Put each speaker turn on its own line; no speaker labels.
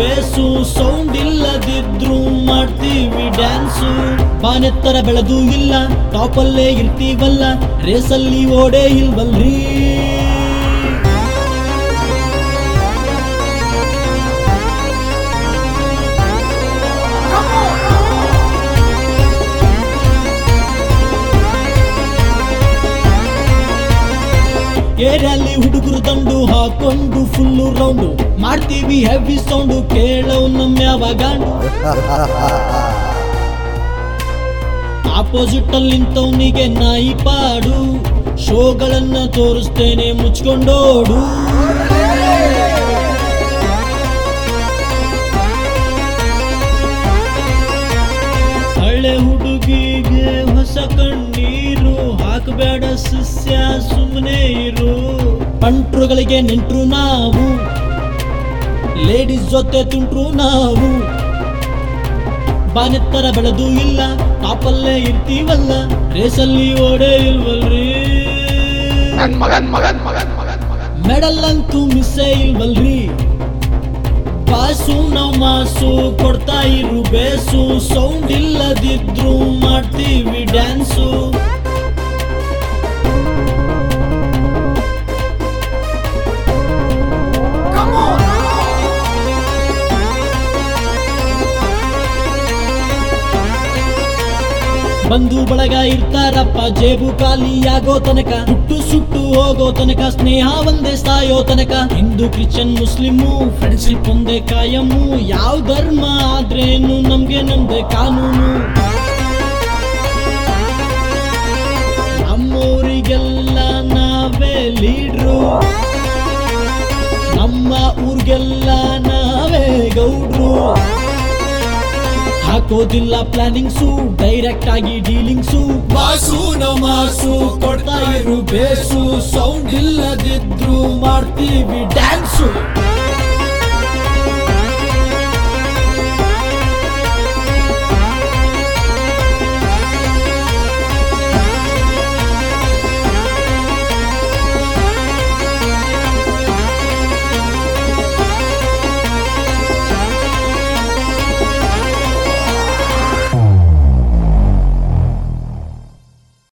ಬೇಸು sound ಇಲ್ಲದಿದ್ರು ಮಾಡ್ತೀವಿ dance ಬಾನೆತ್ತರ ಬೆಳೆದು ಇಲ್ಲ ಟಾಪಲ್ಲೇ ಇರ್ತೀವಲ್ಲ ರೇಸಲ್ಲಿ ಓಡೇ ಇಲ್ವಲ್ರಿ ಏರಿಯಲ್ಲಿ ಹುಡುಗರು ದಂಡು ಹಾಕೊಂಡು ಫುಲ್ಲು ರೌಂಡು ಮಾಡ್ತೀವಿ ಹೆವಿ ಸೌಂಡು ಕೇಳವ್ ನಮ್ಮ ಯಾವಾಗಾಂಡು ಆಪೋಸಿಟ್ ಅಲ್ಲಿ ನಿಂತವನಿಗೆ ನಾಯಿ ಪಾಡು ಶೋಗಳನ್ನ ತೋರಿಸ್ತೇನೆ ಮುಚ್ಕೊಂಡೋಡು ಹಳೆ ಹುಡುಗಿಗೆ ಹೊಸ ಕಣ್ಣೀರು ಹಾಕಬೇಡ ಸಸ್ಯ ಸುಮ್ಮನೆ ಇರು ಪಂಟ್ರುಗಳಿಗೆ ನೆಂಟ್ರು ನಾವು ಲೇಡೀಸ್ ಜೊತೆ ತುಂಟ್ರು ನಾವು ಬಾನೆತ್ತರ ಬೆಳೆದು ಇಲ್ಲ ಟಾಪಲ್ಲೇ ಇರ್ತೀವಲ್ಲ ರೇಸಲ್ಲಿ ಓಡೇ ಇಲ್ವಲ್ರಿ ಮೆಡಲ್ ಅಂತೂ ಮಿಸ್ಸೇ ಇಲ್ವಲ್ರಿ ಪಾಸು ನಾವು ಮಾಸು ಕೊಡ್ತಾ ಇರು ಬೇಸು ಸೌಂಡ್ ಇಲ್ಲದಿದ್ರು ಮಾಡ್ತೀವಿ ಡ್ಯಾನ್ಸು ಬಂಧು ಬಳಗ ಇರ್ತಾರಪ್ಪ ಜೇಬು ಖಾಲಿಯಾಗೋ ತನಕ ಹುಟ್ಟು ಸುಟ್ಟು ಹೋಗೋ ತನಕ ಸ್ನೇಹ ಒಂದೇ ಸಾಯೋ ತನಕ ಹಿಂದೂ ಕ್ರಿಶ್ಚಿಯನ್ ಮುಸ್ಲಿಮು ಫ್ರೆಂಡ್ಶಿಪ್ ಒಂದೇ ಕಾಯಮ್ಮು ಯಾವ ಧರ್ಮ ಆದ್ರೇನು ನಮ್ಗೆ ನಮ್ದೇ ಕಾನೂನು ನಮ್ಮೂರಿಗೆಲ್ಲ ನಾವೇ ಲೀಡ್ರು ನಮ್ಮ ಊರಿಗೆಲ್ಲ ನಾವೇ ಗೌಡ್ರು ಹಾಕೋದಿಲ್ಲ ಪ್ಲಾನಿಂಗ್ಸು ಡೈರೆಕ್ಟ್ ಆಗಿ ಡೀಲಿಂಗ್ಸು ಬಾಸು ನಮಾಸು ಕೊಡ್ತಾ ಇರು ಬೇಸು ಸೌಂಡ್ ಇಲ್ಲದಿದ್ರು ಮಾಡ್ತೀವಿ ಡ್ಯಾನ್ಸು